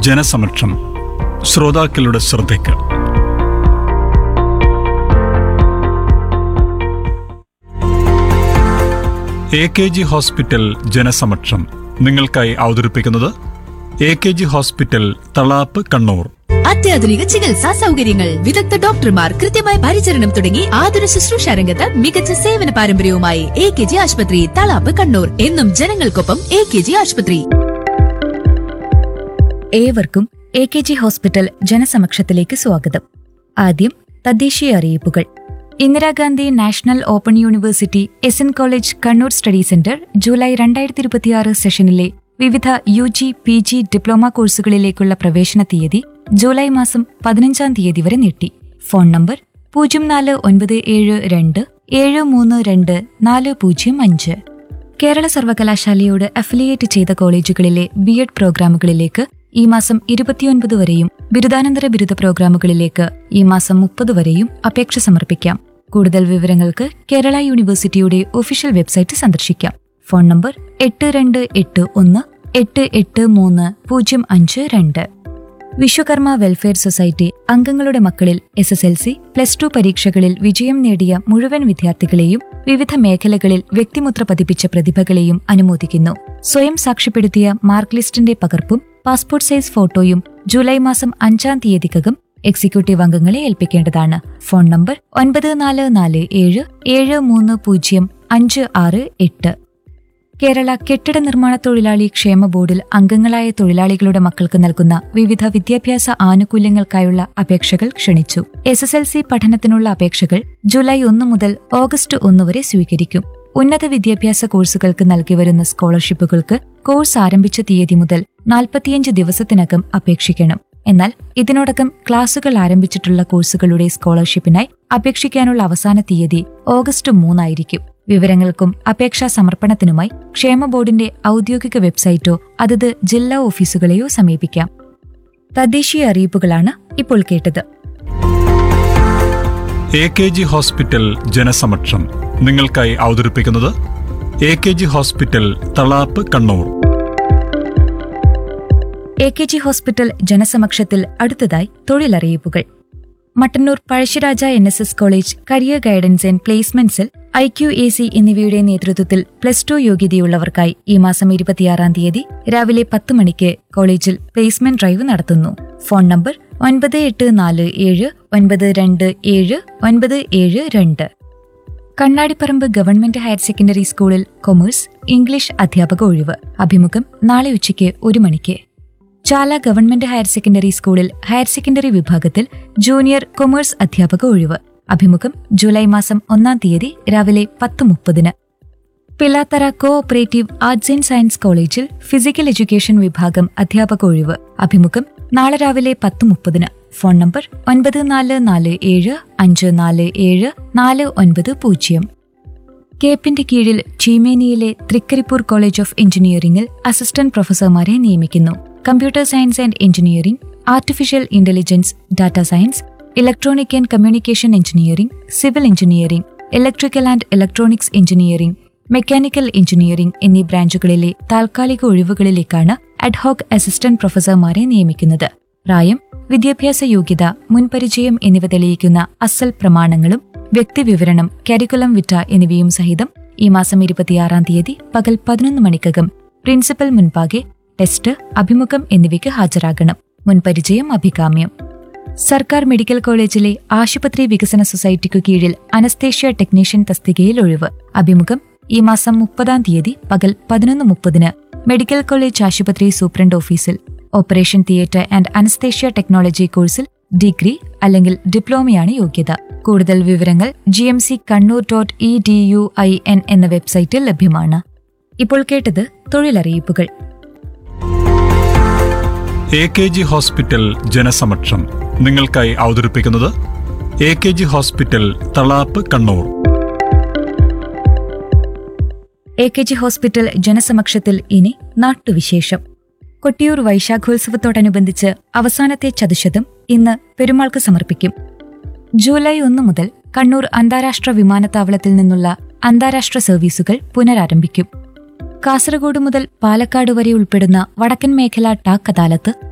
ജനസമക്ഷം ശ്രോതാക്കളുടെ ശ്രദ്ധയ്ക്ക് A K G hospital ജനസമക്ഷം നിങ്ങൾക്കായി അവതരിപ്പിക്കുന്നത് A K G hospital Thalap Kannur അത്യാധുനിക ചികിത്സാ സൗകര്യങ്ങൾ വിദഗ്ധ ഡോക്ടർമാർ കൃത്യമായ പരിചരണം തുടങ്ങി ആതുര ശുശ്രൂഷ രംഗത്ത് മികച്ച സേവന പാരമ്പര്യവുമായി എ കെ ജി ആശുപത്രി തളാപ്പ് കണ്ണൂർ എന്നും ജനങ്ങൾക്കൊപ്പം എ കെ ജി ആശുപത്രി ഏവർക്കും എ കെ ജി ഹോസ്പിറ്റൽ ജനസമക്ഷത്തിലേക്ക് സ്വാഗതം ആദ്യം തദ്ദേശീയ അറിയിപ്പുകൾ Indira Gandhi national open university S N college Kannur study centre July രണ്ടായിരത്തി ഇരുപത്തിയാറ് സെഷനിലെ വിവിധ U G P G diploma കോഴ്സുകളിലേക്കുള്ള പ്രവേശന തീയതി ജൂലൈ മാസം പതിനഞ്ചാം തീയതി വരെ നീട്ടി ഫോൺ നമ്പർ പൂജ്യം നാല് ഒൻപത് ഏഴ് രണ്ട് ഏഴ് മൂന്ന് രണ്ട് നാല് പൂജ്യം അഞ്ച് കേരള സർവകലാശാലയോട് അഫിലിയേറ്റ് ചെയ്ത കോളേജുകളിലെ ബി എഡ് പ്രോഗ്രാമുകളിലേക്ക് ഈ മാസം ഇരുപത്തിയൊൻപത് വരെയും ബിരുദാനന്തര ബിരുദ പ്രോഗ്രാമുകളിലേക്ക് ഈ മാസം മുപ്പത് വരെയും അപേക്ഷ സമർപ്പിക്കാം കൂടുതൽ വിവരങ്ങൾക്ക് കേരള യൂണിവേഴ്സിറ്റിയുടെ ഒഫീഷ്യൽ വെബ്സൈറ്റ് സന്ദർശിക്കാം ഫോൺ നമ്പർ എട്ട് രണ്ട് എട്ട് ഒന്ന് എട്ട് എട്ട് മൂന്ന് പൂജ്യം അഞ്ച് രണ്ട് വിശ്വകർമ്മ വെൽഫെയർ സൊസൈറ്റി അംഗങ്ങളുടെ മക്കളിൽ S S L C plus two പരീക്ഷകളിൽ വിജയം നേടിയ മുഴുവൻ വിദ്യാർത്ഥികളെയും വിവിധ മേഖലകളിൽ വ്യക്തിമുദ്ര പതിപ്പിച്ച പ്രതിഭകളെയും അനുമോദിക്കുന്നു സ്വയം സാക്ഷ്യപ്പെടുത്തിയ മാർക്ക് ലിസ്റ്റിന്റെ പകർപ്പും പാസ്പോർട്ട് സൈസ് ഫോട്ടോയും ജൂലൈ മാസം അഞ്ചാം തീയതിക്കകം എക്സിക്യൂട്ടീവ് അംഗങ്ങളെ ഏൽപ്പിക്കേണ്ടതാണ് ഫോൺ നമ്പർ ഒൻപത് നാല് നാല് ഏഴ് ഏഴ് മൂന്ന് പൂജ്യം അഞ്ച് ആറ് എട്ട് കേരള കെട്ടിട നിർമ്മാണ തൊഴിലാളി ക്ഷേമ ബോർഡിൽ അംഗങ്ങളായ തൊഴിലാളികളുടെ മക്കൾക്ക് നൽകുന്ന വിവിധ വിദ്യാഭ്യാസ ആനുകൂല്യങ്ങൾക്കായുള്ള അപേക്ഷകൾ ക്ഷണിച്ചു എസ് എസ് എൽ സി പഠനത്തിനുള്ള അപേക്ഷകൾ ജൂലൈ ഒന്ന് മുതൽ ഓഗസ്റ്റ് ഒന്ന് വരെ സ്വീകരിക്കും ഉന്നത വിദ്യാഭ്യാസ കോഴ്സുകൾക്ക് നൽകി വരുന്ന സ്കോളർഷിപ്പുകൾക്ക് കോഴ്സ് ആരംഭിച്ച തീയതി മുതൽ നാൽപ്പത്തിയഞ്ച് ദിവസത്തിനകം അപേക്ഷിക്കണം എന്നാൽ ഇതിനോടകം ക്ലാസുകൾ ആരംഭിച്ചിട്ടുള്ള കോഴ്സുകളുടെ സ്കോളർഷിപ്പിനായി അപേക്ഷിക്കാനുള്ള അവസാന തീയതി ഓഗസ്റ്റ് മൂന്നായിരിക്കും വിവരങ്ങൾക്കും അപേക്ഷാ സമർപ്പണത്തിനുമായി ക്ഷേമ ബോർഡിന്റെ ഔദ്യോഗിക വെബ്സൈറ്റോ അതത് ജില്ലാ ഓഫീസുകളെയോ സമീപിക്കാം തദ്ദേശീയ അറിയിപ്പുകളാണ് ഇപ്പോൾ കേട്ടത് എ കെ ജി ഹോസ്പിറ്റൽ ജനസമക്ഷം നിങ്ങൾക്കായി അവതരിപ്പിക്കുന്നത് A K G hospital Thalap Kannur A K G hospital ജനസമക്ഷത്തിൽ അടുത്തതായി തൊഴിലറിയിപ്പുകൾ Mattannur Pazhassiraja N S S college career guidance and പ്ലേസ്മെന്റ്സിൽ ഐ ക്യു എ സി എന്നിവയുടെ നേതൃത്വത്തിൽ പ്ലസ് ടു യോഗ്യതയുള്ളവർക്കായി ഈ മാസം ഇരുപത്തിയാറാം തീയതി രാവിലെ പത്ത് മണിക്ക് കോളേജിൽ പ്ലേസ്മെന്റ് ഡ്രൈവ് നടത്തുന്നു ഫോൺ നമ്പർ ഒൻപത് എട്ട് നാല് ഏഴ് ഒൻപത് രണ്ട് ഏഴ് ഒൻപത് ഏഴ് രണ്ട് കണ്ണാടിപ്പറമ്പ് ഗവൺമെന്റ് ഹയർ സെക്കൻഡറി സ്കൂളിൽ കൊമേഴ്സ് ഇംഗ്ലീഷ് അധ്യാപക ഒഴിവ് അഭിമുഖം നാളെ ഉച്ചയ്ക്ക് ഒരു മണിക്ക് ചാല ഗവൺമെന്റ് ഹയർ സെക്കൻഡറി സ്കൂളിൽ ഹയർ സെക്കൻഡറി വിഭാഗത്തിൽ ജൂനിയർ കൊമേഴ്സ് അധ്യാപക ഒഴിവ് അഭിമുഖം ജൂലൈ മാസം ഒന്നാം തീയതി രാവിലെ പത്ത് മുപ്പതിന് Pilathara co operative arts and science കോളേജിൽ ഫിസിക്കൽ എഡ്യൂക്കേഷൻ വിഭാഗം അധ്യാപക ഒഴിവ് അഭിമുഖം നാളെ രാവിലെ പത്ത് മുപ്പതിന് ഫോൺ നമ്പർ ഒൻപത് നാല് നാല് ഏഴ് അഞ്ച് നാല് ഏഴ് നാല് ഒൻപത് പൂജ്യം കേപ്പിന്റെ കീഴിൽ ചീമേനിയിലെ തൃക്കരിപ്പൂർ കോളേജ് ഓഫ് എഞ്ചിനീയറിംഗിൽ അസിസ്റ്റന്റ് പ്രൊഫസർമാരെ നിയമിക്കുന്നു computer science and engineering artificial intelligence data science electronic and communication engineering civil engineering electrical and electronics engineering mechanical engineering എന്നീ ബ്രാഞ്ചുകളിലെ താൽക്കാലിക ഒഴിവുകളിലേക്കാണ് അഡ്ഹോക് അസിസ്റ്റന്റ് പ്രൊഫസർമാരെ നിയമിക്കുന്നത് പ്രായം വിദ്യാഭ്യാസ യോഗ്യത മുൻപരിചയം എന്നിവ തെളിയിക്കുന്ന അസൽ പ്രമാണങ്ങളും വ്യക്തിവിവരണം കരിക്കുലം വിറ്റ എന്നിവയും സഹിതം ഈ മാസം ഇരുപത്തിയാറാം തീയതി പകൽ പതിനൊന്ന് മണിക്കകം പ്രിൻസിപ്പൽ മുൻപാകെ ടെസ്റ്റ് അഭിമുഖം എന്നിവയ്ക്ക് ഹാജരാകണം മുൻപരിചയം അഭികാമ്യം സർക്കാർ മെഡിക്കൽ കോളേജിലെ ആശുപത്രി വികസന സൊസൈറ്റിക്കു കീഴിൽ അനസ്തേഷ്യ ടെക്നീഷ്യൻ തസ്തികയിൽ ഒഴിവ് അഭിമുഖം ഈ മാസം മുപ്പതാം തീയതി പകൽ പതിനൊന്ന് മുപ്പതിന് മെഡിക്കൽ കോളേജ് ആശുപത്രി സൂപ്രണ്ട് ഓഫീസിൽ operation theatre and anaesthesia technology കോഴ്സിൽ ഡിഗ്രി അല്ലെങ്കിൽ ഡിപ്ലോമയാണ് യോഗ്യത കൂടുതൽ വിവരങ്ങൾ G M C Kannur dot E D U I N എന്ന വെബ്സൈറ്റിൽ ലഭ്യമാണ് ഇപ്പോൾ കേട്ടത് തൊഴിലറിയിപ്പുകൾ എ കെ ജി ഹോസ്പിറ്റൽ ജനസമക്ഷം നിങ്ങൾക്കായി അവതരിപ്പിക്കുന്നത് A K G hospital Thalap Kannur A K G hospital ജനസമക്ഷത്തിൽ ഇനി നാട്ടുവിശേഷം കൊട്ടിയൂർ വൈശാഖോത്സവത്തോടനുബന്ധിച്ച് അവസാനത്തെ ചതുശതം ഇന്ന് പെരുമാൾക്ക് സമർപ്പിക്കും ജൂലൈ ഒന്ന് മുതൽ കണ്ണൂർ അന്താരാഷ്ട്ര വിമാനത്താവളത്തിൽ നിന്നുള്ള അന്താരാഷ്ട്ര സർവീസുകൾ പുനരാരംഭിക്കും കാസർഗോഡ് മുതൽ പാലക്കാട് വരെ ഉൾപ്പെടുന്ന വടക്കൻ മേഖല ടാക് അദാലത്ത്